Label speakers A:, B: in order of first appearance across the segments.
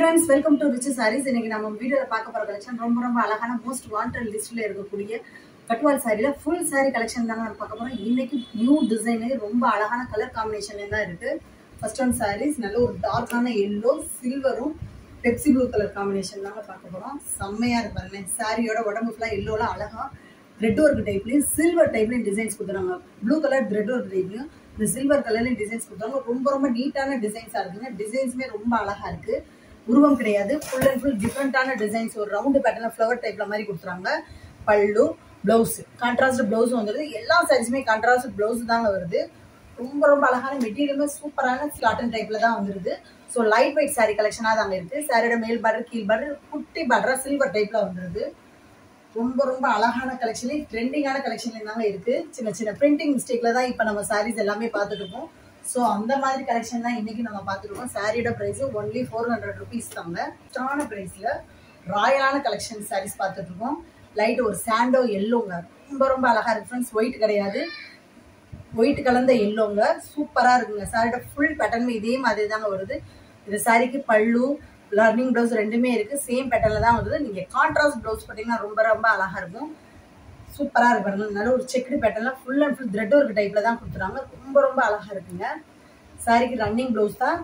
A: friends welcome to rich saris இன்னைக்கு நம்ம வீடியோல பார்க்க போற கலெக்ஷன் ரொம்ப ரொம்ப அழகான மோஸ்ட் வாண்டட் லிஸ்ட்ல இருக்கக்கூடிய கட்வால் சாரியில ஃபுல் சாரி கலெக்ஷன் தாங்க நம்ம பார்க்க போறோம் இன்னைக்கு நியூ டிசைனு ரொம்ப அழகான கலர் காம்பினேஷன்ல தான் இருக்கு ஃபர்ஸ்ட் ஒன் சாரீஸ் நல்ல ஒரு டார்க்கான எல்லோ சில்வரும் பெப்சி ப்ளூ கலர் காம்பினேஷன் தாங்க பார்க்க போறோம் செம்மையா இருக்கு பாருங்க சாரியோட உடம்பு ஃபுல்லா எல்லோல அழகா ரெட் ஒர்க் டைப்லயும் சில்வர் டைப்லயும் டிசைன்ஸ் கொடுத்துறாங்க ப்ளூ கலர் ரெட் ஒர்க் டைப்லயும் இந்த சில்வர் கலர்லயும் டிசைன்ஸ் கொடுத்தாங்க ரொம்ப ரொம்ப நீட்டான டிசைன்ஸா இருக்குங்க டிசைன்ஸுமே ரொம்ப அழகா இருக்கு உருவம் கிடையாது ஃபுல் அண்ட் ஃபுல் டிஃப்ரெண்டான டிசைன்ஸ் ஒரு ரவுண்டு பேட்டர்ல ஃப்ளவர் டைப்ல மாதிரி கொடுத்துறாங்க பல்லு பிளவுஸ் கான்ட்ராஸ்ட் பிளவுஸ் வந்துருது எல்லா சாரீஸுமே கான்ட்ராஸ்ட் பிளவுஸ் தாங்க வருது ரொம்ப ரொம்ப அழகான மெட்டீரியலுமே சூப்பரான காட்டன் டைப்ல தான் வந்துருது ஸோ லைட் வெயிட் சாரி கலெக்ஷனாக தாங்க இருக்கு சாரியோட மேல் பார்டர் கீழ் பார்டர் குட்டி பார்டர் சில்வர் டைப்ல வந்துருது ரொம்ப ரொம்ப அழகான கலெக்ஷன்லேயும் ட்ரெண்டிங்கான கலெக்ஷன்ல தாங்க இருக்கு சின்ன சின்ன பிரிண்டிங் மிஸ்டேக்ல தான் இப்போ நம்ம சாரீஸ் எல்லாமே பார்த்துட்டு இருக்கோம் ஸோ அந்த மாதிரி கலெக்ஷன் தான் இன்னைக்கு நம்ம பார்த்துருக்கோம் சாரியோட price only four hundred rupees தாங்க ஸ்ட்ரான ப்ரைஸ்ல ராயலான கலெக்ஷன் சாரீஸ் பார்த்துட்டு இருக்கோம் லைட் ஒரு சாண்டோ எல்லோங்க ரொம்ப ரொம்ப அழகா இருக்கு ஃப்ரெண்ட்ஸ் ஒயிட் கிடையாது ஒயிட் கலந்த எல்லோங்க சூப்பரா இருக்குங்க சாரியோட ஃபுல் பேட்டர்னுமே இதே மாதிரி தாங்க வருது இந்த சாரிக்கு பல்லு லர்னிங் ப்ளவுஸ் ரெண்டுமே இருக்கு சேம் பேட்டர்ல தான் வருது நீங்க கான்ட்ராஸ்ட் ப்ளவுஸ் பார்த்தீங்கன்னா ரொம்ப ரொம்ப அழகா இருக்கும் சூப்பரா இருக்கு பாருங்க நல்ல ஒரு செக்குடு பேட்டர்ல full and full thread work டைப்ல தான் கொடுத்துறாங்க ரொம்ப ரொம்ப அழகா இருக்குங்க சாரிக்கு ரன்னிங் ப்ளவுஸ் தான்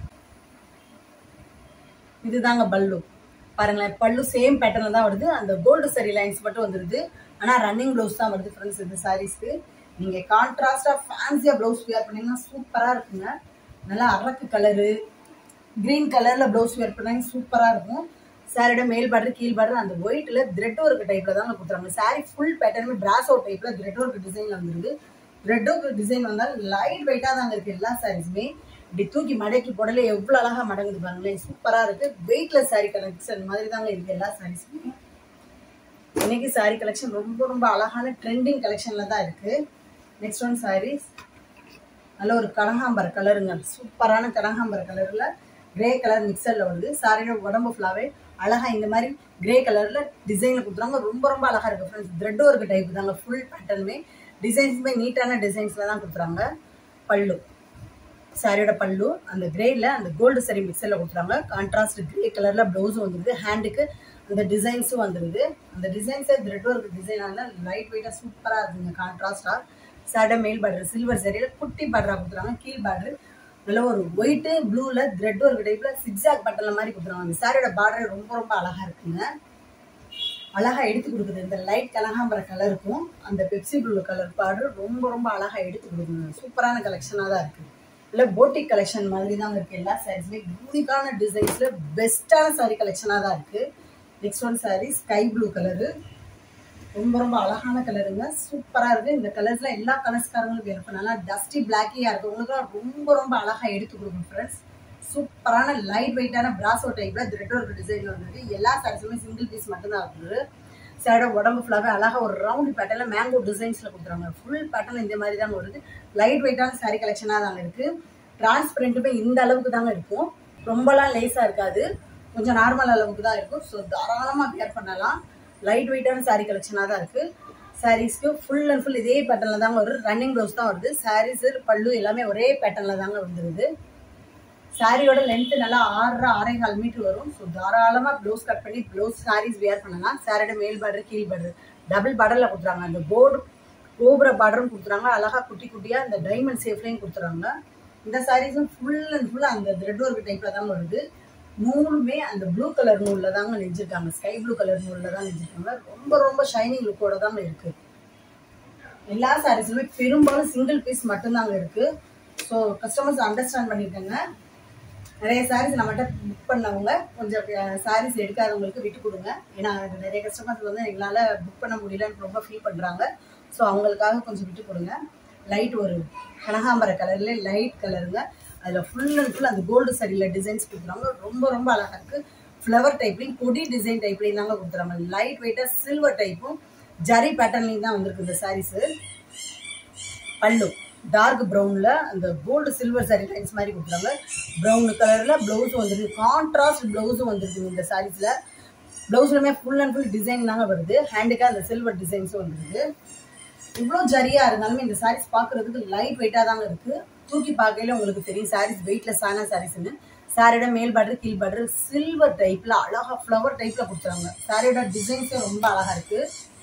A: இதுதாங்க பல்லு பாருங்களேன் பல்லு சேம் பேட்டர்ல தான் வருது அந்த கோல்டு சரி லைன்ஸ் மட்டும் வந்துருது ஆனா ரன்னிங் ப்ளவுஸ் தான் வருது ஃப்ரெண்ட்ஸ் இந்த சாரீஸ்க்கு நீங்க கான்ட்ராஸ்டா ஃபேன்சியா ப்ளவுஸ் வியர் பண்ணீங்கன்னா சூப்பரா இருக்குங்க நல்லா அரக்கு கலரு கிரீன் கலர்ல ப்ளவுஸ் வியர் பண்ணாங்க சூப்பரா இருக்கும் சாரியோட மேல் பார்டர் கீழ் பார்டர் அந்த ஒயிட்ல த்ரெட் ஒர்க் டைப்ல தான் கொடுத்துறாங்க சாரி ஃபுல் பேட்டர்னுமே பிராசோ டைப்ல த்ரெட் ஒர்க் டிசைன்ல வந்துருது த்ரெட் ஒர்க் டிசைன் வந்தால் லைட் வெயிட்டா தாங்க இருக்கு எல்லா சாரீஸுமே இப்படி தூக்கி மடக்கி போடல எவ்வளவு அழகா மடங்குது பாருங்களேன் சூப்பரா இருக்கு வெயிட்லெஸ் சாரி கலெக்ஷன் மாதிரி தாங்க இருக்கு எல்லா சாரீஸுமே இன்னைக்கு சாரி கலெக்ஷன் ரொம்ப ரொம்ப அழகான ட்ரெண்டிங் கலெக்ஷன்ல தான் இருக்கு நெக்ஸ்ட் ஒன் சாரீஸ் நல்ல ஒரு கனகாம்பர கலருங்க சூப்பரான கனகாம்பர கலர்ல கிரே கலர் மிக்சர்ல வருது சாரியோட உடம்பு ஃபுல்லாவே அழகா இந்த மாதிரி கிரே கலர்ல டிசைன்ல கொடுத்துறாங்க ரொம்ப ரொம்ப அழகா இருக்கு ஃப்ரெண்ட்ஸ் த்ரெட் ஒர்க் டைப் தாங்க ஃபுல் பேட்டர்னுமே டிசைன்ஸுமே நீட்டான டிசைன்ஸ்ல தான் கொடுத்துறாங்க பல்லு சாரியோட பல்லு அந்த கிரேல அந்த கோல்டு சரி மிக்சர்ல கொடுத்துறாங்க கான்ட்ராஸ்ட் கிரே கலர்ல பிளவுஸும் வந்துருது ஹேண்டுக்கு அந்த டிசைன்ஸும் வந்துருது அந்த டிசைன்ஸே த்ரெட் ஒர்க் டிசைனால லைட் வெயிட்டா சூப்பரா இருக்குங்க கான்ட்ராஸ்டா சாரியோட மேல் பார்டர் சில்வர் சரியில குட்டி பார்டரா கொடுத்துறாங்க கீழ் பார்டர் நல்ல ஒரு ஒயிட்டு ப்ளூல த்ரெட் ஒர்க் டைப்ல சிக்ஸாக் பட்டன்ல மாதிரி கொடுத்துருவாங்க அந்த சாரியோட பார்டர் ரொம்ப ரொம்ப அழகா இருக்குங்க அழகா எடுத்து கொடுக்குது இந்த லைட் கனகாம்பர கலருக்கும் அந்த பெப்சி ப்ளூ கலர் பார்டர் ரொம்ப ரொம்ப அழகா எடுத்து கொடுக்குது சூப்பரான கலெக்ஷனா தான் இருக்கு இல்லை போட்டிக் கலெக்ஷன் மாதிரி தான் இருக்கு எல்லா சாரீஸுமே யூனிக்கான டிசைன்ஸ்ல பெஸ்டான சாரி கலெக்ஷனா தான் இருக்கு next one sari sky blue colour ரொம்ப ரொம்ப அழகான கலருங்க சூப்பரா இருக்கு இந்த கலர்ஸ்ல எல்லா கலர்ஸ்காரங்களும் வேர் பண்ணலாம் டஸ்டி பிளாக்கியா இருக்கவங்களுக்கு ரொம்ப ரொம்ப அழகா எடுத்து கொடுக்கும் ஃப்ரெண்ட்ஸ் சூப்பரான லைட் வெயிட்டான பிராசோ டைப்ல த்ரெட் ஒர்க் டிசைன்ல வந்துருக்கு எல்லா சாரீஸுமே சிங்கிள் பீஸ் மட்டும்தான் இருக்குது சேட உடம்பு ஃபுல்லாவே அழகா ஒரு ரவுண்ட் பேட்டர்ல மேங்கோ டிசைன்ஸ்ல கொடுத்துறாங்க ஃபுல் பேட்டர்ன் இந்த மாதிரி தாங்க வருது லைட் வெயிட்டான சாரி கலெக்ஷனா தாங்க இருக்கு டிரான்ஸ்பரண்ட்டுமே இந்த அளவுக்கு தாங்க இருக்கும் ரொம்பலாம் லேஸா இருக்காது கொஞ்சம் நார்மல் அளவுக்கு தான் இருக்கும் ஸோ தாராளமா வியர் பண்ணலாம் லைட் வெயிட்டான சாரி கலெக்ஷனாக தான் இருக்கு சாரீஸ்க்கு ஃபுல் அண்ட் ஃபுல் இதே பேட்டர்ல தாங்க வருது ரன்னிங் ப்ளவுஸ் தான் வருது சாரீஸ் பல்லு எல்லாமே ஒரே பேட்டர்ல தாங்க வந்துருது சாரியோட லென்த் நல்லா ஆறரை ஆறே கால் மீட்டர் வரும் ஸோ தாராளமா ப்ளவுஸ் கட் பண்ணி ப்ளவுஸ் சாரீஸ் வியர் பண்ணலாம் சாரியோட மேல் பார்டர் கீழ் பார்டர் டபுள் பார்டர்ல கொடுத்துறாங்க அந்த போர்டு கோபுர பார்டரும் கொடுத்துறாங்க அழகா குட்டி குட்டியா இந்த டைமண்ட் சேஃப்லையும் கொடுத்துறாங்க இந்த சாரீஸும் ஃபுல் அண்ட் ஃபுல் அந்த த்ரெட் ஒர்க் டைப்ல தான் வருது நூலுமே அந்த ப்ளூ கலர் நூல்ல தாங்க நெஞ்சிருக்காங்க ஸ்கை ப்ளூ கலர் நூல்ல தான் நெஞ்சிருக்காங்க ரொம்ப ரொம்ப ஷைனிங் லுக்கோட தாங்க இருக்கு எல்லா சாரீஸுமே பெரும்பாலும் சிங்கிள் பீஸ் மட்டும்தாங்க இருக்கு ஸோ கஸ்டமர்ஸ் அண்டர்ஸ்டாண்ட் பண்ணிருக்காங்க நிறைய சாரீஸ் நம்மகிட்ட புக் பண்ணவங்க கொஞ்சம் சாரீஸ் எடுக்காதவங்களுக்கு விட்டு கொடுங்க ஏன்னா நிறைய கஸ்டமர்ஸ் வந்து எங்களால் புக் பண்ண முடியலன்னு ரொம்ப ஃபீல் பண்ணுறாங்க ஸோ அவங்களுக்காக கொஞ்சம் விட்டு கொடுங்க லைட் ஒரு கனகாம்பர கலர்ல லைட் கலருங்க அதில் ஃபுல் அண்ட் ஃபுல் அந்த கோல்டு சரியில் டிசைன்ஸ் கொடுக்குறாங்க ரொம்ப ரொம்ப அழகாக இருக்குது ஃப்ளவர் டைப்லையும் கொடி டிசைன் டைப்லையும் தாங்க கொடுத்துறாங்க லைட் வெயிட்டாக சில்வர் டைப்பும் ஜரி பேட்டர்ன்லையும் தான் வந்திருக்கு இந்த சாரீஸு பல்லு டார்க் ப்ரௌனில் அந்த கோல்டு சில்வர் சாரி லைன்ஸ் மாதிரி கொடுக்குறாங்க ப்ரௌன் கலரில் ப்ளவுஸும் வந்துருக்கு கான்ட்ராஸ்ட் ப்ளவுஸும் வந்துருக்கு இந்த சாரீஸில் ப்ளவுஸ்லுமே ஃபுல் அண்ட் ஃபுல் டிசைன் தாங்க வருது ஹேண்டுக்காக அந்த சில்வர் டிசைன்ஸும் வந்துருக்கு இவ்வளோ ஜரியா இருந்தாலுமே இந்த சாரீஸ் பார்க்கறதுக்கு லைட் வெயிட்டாக தாங்க இருக்கு தூக்கி பார்க்கையில உங்களுக்கு தெரியும் சாரீஸ் வெயிட்லெஸ் ஆன சாரீஸ்னு சாரியோட மேல் பார்டர் கீழ் பார்டர் சில்வர் டைப்ல அழகா ஃப்ளவர் டைப்ல கொடுத்துறாங்க சாரியோட டிசைன்ஸே ரொம்ப அழகா இருக்கு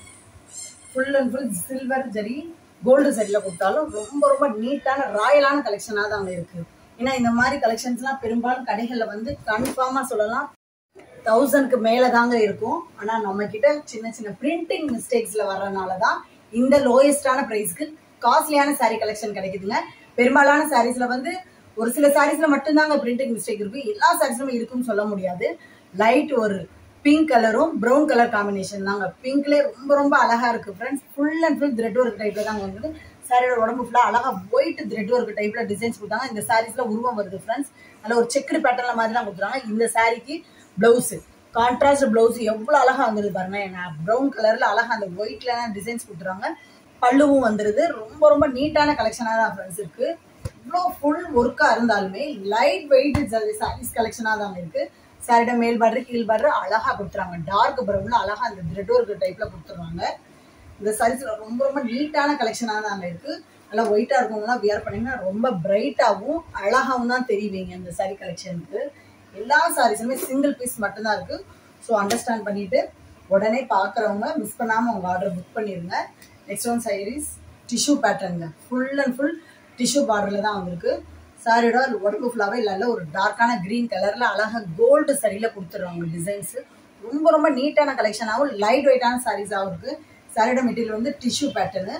A: full and full silver zari gold சரியில் கொடுத்தாலும் ரொம்ப ரொம்ப நீட்டான ராயலான கலெக்ஷனாக தான் அங்கே இருக்கு ஏன்னா இந்த மாதிரி கலெக்ஷன்ஸ்லாம் பெரும்பாலும் கடைகளில் வந்து கன்ஃபார்மாக சொல்லலாம் தௌசண்ட்க்கு மேலே தாங்க இருக்கும் ஆனால் நம்ம கிட்ட சின்ன சின்ன பிரிண்டிங் மிஸ்டேக்ஸில் வர்றதுனால தான் இந்த லோயஸ்டான ப்ரைஸ்க்கு காஸ்ட்லியான saree கலெக்ஷன் கிடைக்குதுங்க பெரும்பாலான சாரீஸ்ல வந்து ஒரு சில சாரீஸ்ல மட்டும்தாங்க பிரிண்டிங் மிஸ்டேக் இருக்கு எல்லா சாரீஸ்லும் இருக்குன்னு சொல்ல முடியாது லைட் ஒரு பிங்க் கலரும் ப்ரௌன் கலர் காம்பினேஷன் தாங்க பிங்க்லேயே ரொம்ப ரொம்ப அழகா இருக்கு friends full and full thread work டைப்ல தாங்க வந்து சாரியோட உடம்பு ஃபுல்லா அழகா ஒயிட் த்ரெட் ஒர்க் டைப்ல டிசைன்ஸ் கொடுத்தாங்க இந்த சாரீஸ்ல உருவம் வருது ஃப்ரெண்ட்ஸ் நல்ல ஒரு செக்குடு பேட்டர்ல மாதிரி தான் கொடுத்துறாங்க இந்த சாரிக்கு பிளவுஸ் கான்ட்ராஸ்ட் பிளவுஸ் எவ்வளவு அழகா வந்துருது பாருங்க ப்ரௌன் கலர்ல அழகா அந்த ஒயிட்ல டிசைன்ஸ் கொடுத்துறாங்க பல்லுவும் வந்துருது ரொம்ப ரொம்ப நீட்டான கலெக்ஷனாக தான் ஃப்ரெண்ட்ஸ் இருக்கு இவ்வளோ ஃபுல் ஒர்க்காக இருந்தாலுமே லைட் வெயிட் சாரீஸ் கலெக்ஷனாக தான் இருக்கு சாரியோட மேல் பார்டர் கீழ் பார்டர் அழகா கொடுத்துறாங்க டார்க் ப்ரௌன்ல அழகா அந்த த்ரெட் ஒர்க் டைப்ல கொடுத்துருவாங்க இந்த சாரீஸ்ல ரொம்ப ரொம்ப நீட்டான கலெக்ஷனாக தான் இருக்கு நல்லா ஒயிட்டா இருக்கவங்கலாம் வியர் பண்ணீங்கன்னா ரொம்ப பிரைட்டாகவும் அழகாவும் தான் தெரியுவீங்க இந்த சாரீ கலெக்ஷனுக்கு எல்லா சாரீஸுமே சிங்கிள் பீஸ் மட்டும்தான் இருக்கு ஸோ அண்டர்ஸ்டாண்ட் பண்ணிட்டு உடனே பார்க்குறவங்க மிஸ் பண்ணாமல் உங்கள் ஆர்டர் புக் பண்ணிடுங்க நெக்ஸ்ட் ஒன் சாரீஸ் டிஷ்யூ பேட்டர்னுங்க ஃபுல் அண்ட் ஃபுல் டிஷ்யூ பார்டரில் தான் வந்திருக்கு சாரியோட உடம்பு ஃபுல்லாகவே இல்லை ஒரு டார்க்கான க்ரீன் கலரில் அழகாக கோல்டு சரியில் கொடுத்துருவாங்க டிசைன்ஸு ரொம்ப ரொம்ப நீட்டான கலெக்ஷனாகவும் லைட் வெயிட்டான சாரீஸாகவும் இருக்குது சாரியோட மெட்டீரியல் வந்து டிஷ்யூ பேட்டர்னு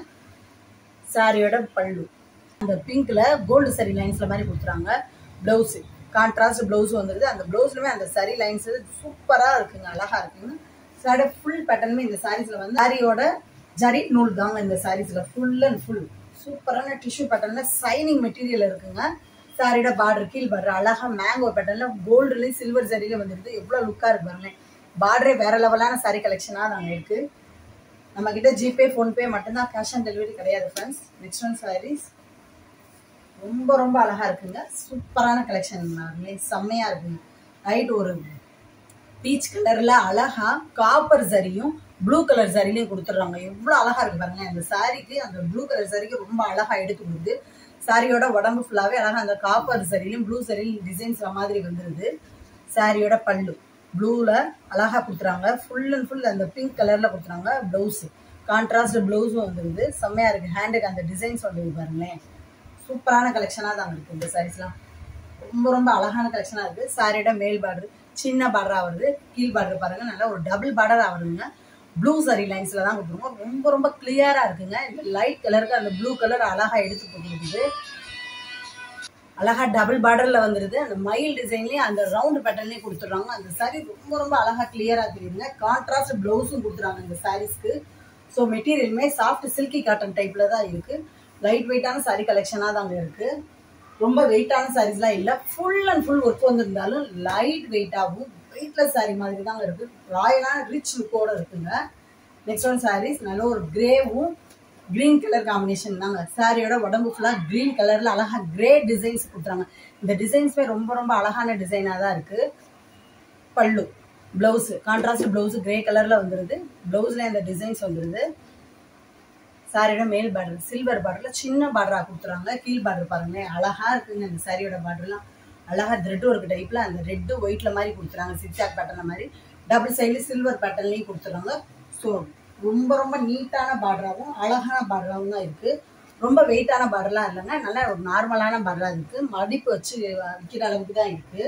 A: சாரியோட பல்லு அந்த பிங்க்ல கோல்டு சரி லைன்ஸ்ல மாதிரி கொடுத்துறாங்க பிளவுஸ் கான்ட்ராஸ்ட் பிளவுஸ் வந்துருது அந்த பிளவுஸ்லுமே அந்த சரி லைன்ஸ் சூப்பரா இருக்குங்க அழகா இருக்குங்க சாரியோட ஃபுல் பேட்டர்னுமே இந்த சாரீஸ்ல வந்து சாரியோட ஜரி நூல் தாங்க இந்த சாரீஸ்ல ஃபுல் அண்ட் ஃபுல் சூப்பரான டிஷ்யூ பேட்டர்ன்ல சைனிங் மெட்டீரியல் இருக்குங்க சாரியோட பார்டர் கீழ் பார்டர் அழகா மேங்கோ பேட்டர்ன்ல கோல்டுலயும் சில்வர் ஜரியில வந்துருது எவ்வளவு லுக்கா இருக்கு பாருங்களேன் பார்டரே வேற லெவலான சாரி கலெக்ஷனா நாங்க இருக்கு நம்ம கிட்ட ஜிபே ஃபோன்பே மட்டும்தான் கேஷ் ஆன் டெலிவரி கிடையாது ஃப்ரெண்ட்ஸ் நெக்ஸ்ட் ஒன் சாரீஸ் ரொம்ப ரொம்ப அழகா இருக்குங்க சூப்பரான கலெக்ஷன் செம்மையா இருக்குங்க ரைட் ஒரு பீச் கலர்ல அழகா காப்பர் சரியும் ப்ளூ கலர் சரிலையும் கொடுத்துட்றாங்க எவ்வளோ அழகா இருக்கு பாருங்க அந்த சாரிக்கு அந்த ப்ளூ கலர் சரிக்கு ரொம்ப அழகா எடுத்து கொடுக்குது சாரியோட உடம்பு ஃபுல்லாவே அழகா அந்த காப்பர் சரிலையும் ப்ளூ சரிலையும் டிசைன்ஸ் மாதிரி வந்துருது சாரியோட பல்லு ப்ளூல அழகா கொடுத்துறாங்க ஃபுல் அண்ட் ஃபுல் அந்த பிங்க் கலர்ல கொடுத்துறாங்க பிளவுஸ் கான்ட்ராஸ்ட் பிளவுஸும் வந்துருது செம்மையா இருக்கு ஹேண்டுக்கு அந்த டிசைன்ஸ் வந்துருது பாருங்களேன் சூப்பரான கலெக்ஷனாக தான் இருக்கு இந்த சாரீஸ்லாம் ரொம்ப ரொம்ப அழகான கலெக்ஷனாக இருக்கு சாரியோட மேல் பார்டர் சின்ன பார்டராக வருது கீழ் பார்டர் பாருங்க நல்லா ஒரு டபுள் பார்டராக வருதுங்க ப்ளூ சாரி லைன்ஸ்ல தான் கொடுத்துருவோம் ரொம்ப ரொம்ப கிளியரா இருக்குங்க இந்த லைட் கலருக்கு அந்த ப்ளூ கலர் அழகா எடுத்து கொடுக்குது அழகா டபுள் பார்டர்ல வந்துருது அந்த மயில் டிசைன்லயும் அந்த ரவுண்ட் பேட்டர்ன்லயும் கொடுத்துறாங்க அந்த சாரி ரொம்ப ரொம்ப அழகா கிளியரா தெரியுதுங்க கான்ட்ராஸ்ட் பிளவுஸும் கொடுத்துறாங்க இந்த சாரீஸ்க்கு ஸோ மெட்டீரியலுமே சாஃப்ட் சில்கி காட்டன் டைப்ல தான் இருக்கு லைட் வெயிட்டான சாரி கலெக்ஷனாக தாங்க இருக்கு ரொம்ப வெயிட்டான சாரீஸ்லாம் இல்லை ஃபுல் அண்ட் ஃபுல் ஒர்க் வந்திருந்தாலும் லைட் வெயிட்டாகவும் வெயிட்லெஸ் சாரி மாதிரி தாங்க இருக்கு ராயலான ரிச் லுக்கோட இருக்குங்க நெக்ஸ்ட் ஒன் சாரீஸ் நல்ல ஒரு கிரேவும் கிரீன் கலர் காம்பினேஷன் தாங்க சாரியோட உடம்பு ஃபுல்லாக கிரீன் கலர்ல அழகா கிரே டிசைன்ஸ் கொடுத்துறாங்க இந்த டிசைன்ஸ்மே ரொம்ப ரொம்ப அழகான டிசைனாக தான் இருக்கு பல்லு பிளவுஸ் கான்ட்ராஸ்ட் பிளவுஸ் கிரே கலர்ல வந்துருது பிளவுஸ்ல அந்த டிசைன்ஸ் வந்துருது சாரியோட மேல் பார்டர் சில்வர் பார்டர்ல சின்ன பார்டரா கொடுத்துறாங்க கீழ் பார்டர் பாருங்க அழகா இருக்குங்க இந்த சாரியோட பார்டர்லாம் அழகா த்ரெட் ஒர்க் டைப்ல அந்த ரெட்டு ஒயிட்ல மாதிரி கொடுத்துறாங்க சிக்ஸாக் பேட்டர்ல மாதிரி டபுள் சைடுல சில்வர் பேட்டர்ன்லயும் கொடுத்துறாங்க ஸோ ரொம்ப ரொம்ப நீட்டான பார்டராகவும் அழகான பார்டராகவும் தான் இருக்கு ரொம்ப வெயிட்டான பார்டர்லாம் இல்லைங்க நல்லா ஒரு நார்மலான பார்டராக இருக்கு மடிப்பு வச்சு விற்கிற அளவுக்கு தான் இருக்கு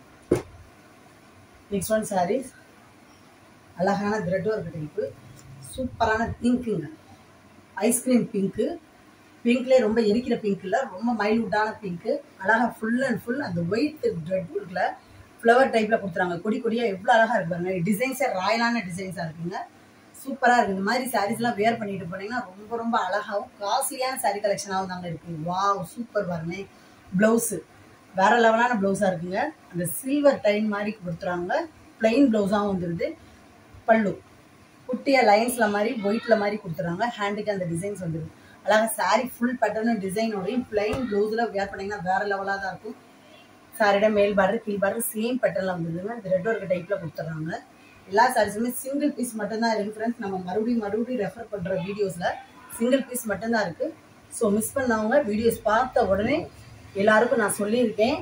A: நெக்ஸ்ட் ஒன் சாரீஸ் அழகான த்ரெட் ஒர்க் டைப்பு சூப்பரான பிங்க்குங்க ஐஸ்கிரீம் பிங்க்கு பிங்க்லேயே ரொம்ப எரிக்கிற பிங்க் இல்லை ரொம்ப மைல்யூட்டான பிங்க்கு அழகா ஃபுல் அண்ட் ஃபுல் அந்த ஒயிட் த்ரெட் ஒர்க்கில் ஃப்ளவர் டைப்பில் கொடுத்துறாங்க கொடி கொடியாக எவ்வளோ அழகாக இருக்கு பாருங்க டிசைன்ஸே ராயலான டிசைன்ஸாக இருக்குங்க சூப்பராக இருக்குது இந்த மாதிரி சாரீஸ்லாம் வேர் பண்ணிட்டு போனீங்கன்னா ரொம்ப ரொம்ப அழகாகவும் காஸ்ட்லியான சாரீ கலெக்ஷனாகவும் தாங்க இருக்குது வாவ் சூப்பர் பாருங்க ப்ளவுஸு வேற லெவலான ப்ளவுஸாக இருக்குங்க அந்த சில்வர் டைன் மாதிரி கொடுத்துறாங்க பிளெயின் ப்ளவுஸாகவும் வந்துடுது பல்லு குட்டிய லைன்ஸ்ல மாதிரி ஒயிட்ல மாதிரி கொடுத்துறாங்க ஹேண்டுக்கு அந்த டிசைன்ஸ் வந்துடும் அழகா சாரி ஃபுல் பேட்டர்னும் டிசைனோடையும் பிளைன் ப்ளவுஸ்ல வேர் பண்ணீங்கன்னா வேற லெவலாக தான் இருக்கும் சாரியோட மேல் பார்டர் கீழ் பார்டர் சேம் பேட்டர்ல வந்துடுதுங்க இந்த ரெட் ஒர்க் டைப்ல கொடுத்துறாங்க எல்லா சாரீஸுமே சிங்கிள் பீஸ் மட்டும்தான் இருக்கு ஃப்ரெண்ட்ஸ் நம்ம மறுபடியும் மறுபடியும் ரெஃபர் பண்ற வீடியோஸ்ல சிங்கிள் பீஸ் மட்டும்தான் இருக்கு ஸோ மிஸ் பண்ணவங்க வீடியோஸ் பார்த்த உடனே எல்லாருக்கும் நான் சொல்லியிருக்கேன்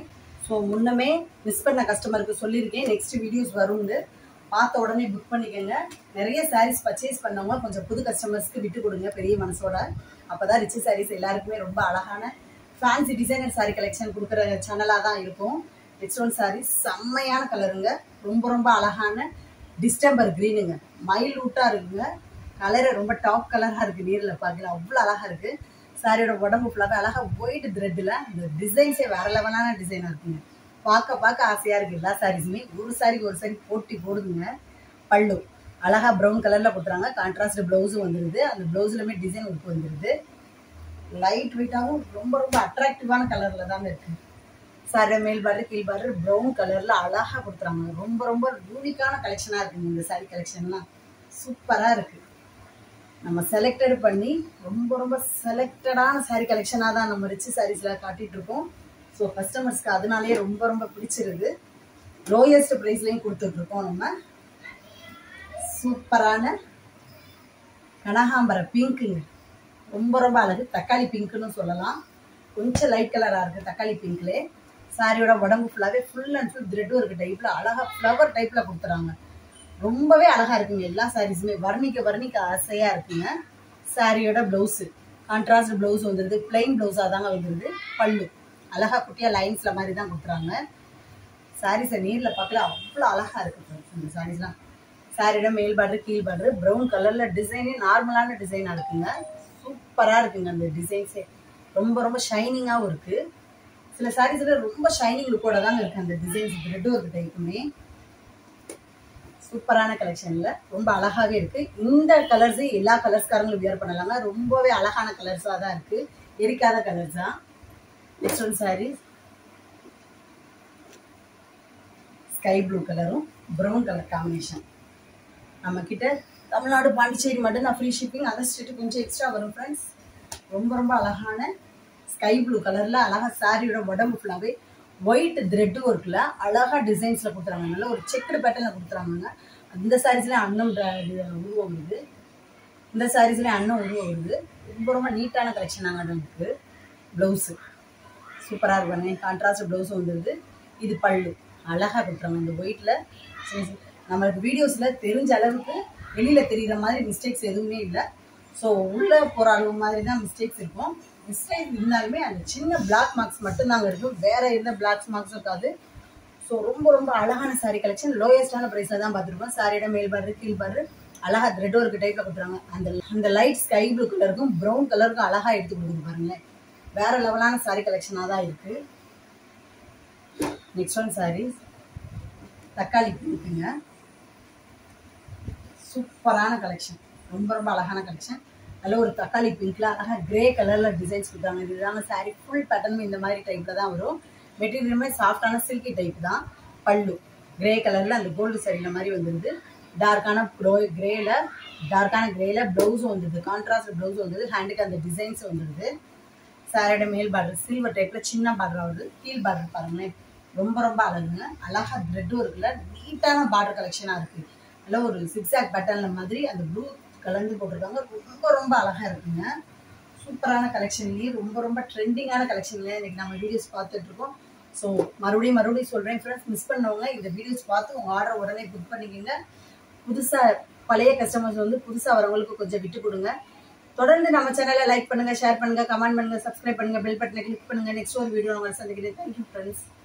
A: ஸோ முன்னமே மிஸ் பண்ண கஸ்டமருக்கு சொல்லியிருக்கேன் நெக்ஸ்ட் வீடியோஸ் வரும்னு பார்த்த உடனே புக் பண்ணிக்கோங்க நிறைய சாரீஸ் பர்ச்சேஸ் பண்ணவங்க கொஞ்சம் புது கஸ்டமர்ஸ்க்கு விட்டு கொடுங்க பெரிய மனசோட அப்பதான் ரிச் சாரீஸ் எல்லாருக்குமே ரொம்ப அழகான ஃபேன்சி டிசைனர் சாரி கலெக்ஷன் கொடுக்குற சேனலாக தான் இருக்கும் நெக்ஸ்ட் ஒன் சாரி செம்மையான கலருங்க ரொம்ப ரொம்ப அழகான டிஸ்டம்பர் க்ரீனுங்க மைலூட்டாக இருக்குங்க கலரு ரொம்ப டாப் கலராக இருக்குது நேரில் பார்க்கல அவ்வளோ அழகாக இருக்குது சாரியோட உடம்பு ஃபுல்லாகவே அழகாக ஒயிட் த்ரெட்டில் இந்த டிசைன்ஸே வேற லெவலான டிசைனாக இருக்குங்க பார்க்க பார்க்க ஆசையாக இருக்குது எல்லா சாரீஸுமே ஒரு சாரிக்கு ஒரு சாரி போட்டி போடுதுங்க பல்லு அழகாக ப்ரௌன் கலரில் கொடுத்துறாங்க கான்ட்ராஸ்ட் ப்ளவுஸும் வந்துடுது அந்த ப்ளவுஸ்லுமே டிசைன் ஒர்க் வந்துடுது லைட் வெயிட்டாகவும் ரொம்ப ரொம்ப அட்ராக்டிவான கலரில் தாங்க இருக்குது சாரி மேல் பாரு கீழ் பாரு ப்ரௌன் கலரில் அழகாக கொடுத்துறாங்க ரொம்ப ரொம்ப யூனிக்கான கலெக்ஷனாக இருக்குங்க இந்த சாரி கலெக்ஷன்லாம் சூப்பராக இருக்குது நம்ம செலக்டட் பண்ணி ரொம்ப ரொம்ப செலக்டடான சாரி கலெக்ஷனாக தான் நம்ம ரிச் சாரீஸில் காட்டிகிட்டு இருக்கோம் ஸோ கஸ்டமர்ஸ்க்கு அதனாலேயே ரொம்ப ரொம்ப பிடிச்சிருது லோயஸ்ட் ப்ரைஸ்லையும் கொடுத்துட்ருக்கோம் நம்ம சூப்பரான கனகாம்பர பிங்க்குங்க ரொம்ப ரொம்ப அழகு தக்காளி பிங்க்குன்னு சொல்லலாம் கொஞ்சம் லைட் கலராக இருக்குது தக்காளி பிங்க்லே சாரியோட உடம்பு ஃபுல்லாகவே full and full thread work டைப்பில் அழகாக ஃப்ளவர் டைப்பில் கொடுத்துறாங்க ரொம்பவே அழகாக இருக்குங்க எல்லா சாரீஸுமே வர்ணிக்க வர்ணிக்க ஆசையாக இருக்குங்க சாரியோட ப்ளவுஸு கான்ட்ராஸ்ட் ப்ளவுஸ் வந்துடுது பிளைன் ப்ளவுஸாக தாங்க வந்துடுது பல்லு அழகாக குட்டியாக லைன்ஸில் மாதிரி தான் கொடுத்துறாங்க சாரீஸை நேரில் பார்க்கல அவ்வளோ அழகாக இருக்குது இந்த சாரீஸ்லாம் சாரியோட மேல் பார்டர் கீழ் பார்டர் ப்ரௌன் கலரில் டிசைனே நார்மலான டிசைனாக இருக்குங்க சூப்பராக இருக்குங்க அந்த டிசைன்ஸே ரொம்ப ரொம்ப ஷைனிங்காகவும் இருக்குது சில சாரீஸில் ரொம்ப ஷைனிங் லுக்கோட தாங்க இருக்குது அந்த டிசைன்ஸ் த்ரெட் ஒர்க் டைப்புமே சூப்பரான கலெக்ஷனில் ரொம்ப அழகாகவே இருக்குது இந்த கலர்ஸு எல்லா கலர்ஸ்காரங்களும் வியர் பண்ணலாங்க ரொம்பவே அழகான கலர்ஸாக தான் இருக்குது எரிக்காத கலர்ஸ் தான் next one saris sky blue கலரும் ப்ரௌன் கலர் காம்பினேஷன் நம்ம கிட்ட தமிழ்நாடு பாண்டிச்சேரி மட்டும் தான் ஃப்ரீ ஷிப்பிங் அதர் ஸ்டேட்டு கொஞ்சம் எக்ஸ்ட்ரா வரும் ஃப்ரெண்ட்ஸ் ரொம்ப ரொம்ப அழகான ஸ்கை ப்ளூ கலரில் அழகாக சாரியோட உடம்பு ஃபுல்லாகவே ஒயிட் த்ரெட்டு ஒர்க்கில் அழகாக டிசைன்ஸில் கொடுத்துறாங்க நல்ல ஒரு செக்குடு பேட்டர்னில் கொடுத்துறாங்க அந்த சாரீஸ்லேயும் அன்னம் உருவம் வருது இந்த சாரீஸ்லேயும் அன்னம் உருவம் வருது ரொம்ப ரொம்ப நீட்டான கலெக்ஷனாக நமக்கு ப்ளவுஸு சூப்பராக இருக்கும் கான்ட்ராஸ்ட் ப்ளவுஸ் வந்துடுது இது பல்லு அழகாக கொடுத்துறாங்க இந்த ஒயிட்டில் நம்மளுக்கு வீடியோஸில் தெரிஞ்ச அளவுக்கு வெளியில் தெரிகிற மாதிரி மிஸ்டேக்ஸ் எதுவுமே இல்லை ஸோ உள்ளே போகிற அளவு மாதிரி தான் மிஸ்டேக்ஸ் இருக்கும் மிஸ்டேக் இருந்தாலுமே அந்த சின்ன பிளாக் மார்க்ஸ் மட்டும்தாங்க இருக்கும் வேற எந்த பிளாக் மார்க்ஸும் இருக்காது ஸோ ரொம்ப ரொம்ப அழகான சாரீ கலெக்ஷன் லோயஸ்டான ப்ரைஸில் தான் பார்த்துருக்கோம் சாரியோட மேல் பாரு கீழ் பாரு அழகா த்ரெட் ஒர்க் டைப்பில் கொடுத்துறாங்க அந்த அந்த லைட் ஸ்கை ப்ளூ கலருக்கும் ப்ரௌன் கலருக்கும் அழகாக எடுத்து கொடுக்குது பாருங்களேன் வேற லெவலான சாரீ கலெக்ஷனாக தான் இருக்கு நெக்ஸ்ட் ஒன் சாரீ தக்காளி பிங்க்குங்க சூப்பரான கலெக்ஷன் ரொம்ப ரொம்ப அழகான கலெக்ஷன் நல்ல ஒரு தக்காளி பிங்க்ல அழகா கிரே கலர்ல டிசைன்ஸ் கொடுத்தாங்க இதுதாங்க சாரி ஃபுல் பேட்டர்னும் இந்த மாதிரி டைப்ல தான் வரும் மெட்டீரியலுமே சாஃப்டான சில்கி டைப் தான் பல்லு கிரே கலர்ல அந்த கோல்டு சரியில மாதிரி வந்துருது டார்க்கான ப்ரோ கிரேல டார்க்கான கிரேல ப்ளவுஸும் வந்துடுது கான்ட்ராஸ்ட் ப்ளவுஸ் வந்துடுது ஹேண்டுக்கு அந்த டிசைன்ஸ் வந்துடுது சாரியோட மேல் பார்டர் சில்வர் டைப்ல சின்ன பார்டர் வருது கீழ் பார்டர் பாருங்களேன் ரொம்ப ரொம்ப அழகுங்க அழகா த்ரெட்டும் இருக்குல்ல நீட்டான பார்டர் கலெக்ஷனா இருக்கு நல்ல ஒரு சிக்ஸாக் பேட்டர்ன்ல மாதிரி அந்த ப்ளூ கலந்து போட்டிருக்காங்க ரொம்ப ரொம்ப அழகா இருக்குங்க சூப்பரான கலெக்ஷன்லயே ரொம்ப ரொம்ப ட்ரெண்டிங்கான கலெக்ஷன்ல இன்னைக்கு நம்ம வீடியோஸ் பார்த்துட்டு இருக்கோம் ஸோ மறுபடியும் மறுபடியும் சொல்றேன் ஃப்ரெண்ட்ஸ் மிஸ் பண்ணவங்க இந்த வீடியோஸ் பார்த்து உங்க ஆர்டர் உடனே புக் பண்ணிக்கோங்க புதுசா பழைய கஸ்டமர்ஸ் வந்து புதுசா வரவங்களுக்கு கொஞ்சம் விட்டு கொடுங்க தொடர்ந்து நம்ம சேனலை லைக் பண்ணுங்க ஷேர் பண்ணுங்க கமெண்ட் பண்ணுங்க சப்ஸ்கிரைப் பண்ணுங்க பெல் பட்டனை கிளிக் பண்ணுங்க நெக்ஸ்ட் ஒரு வீடியோ உங்களை சந்திக்கிறேன் தேங்க்யூ ஃப்ரெண்ட்ஸ்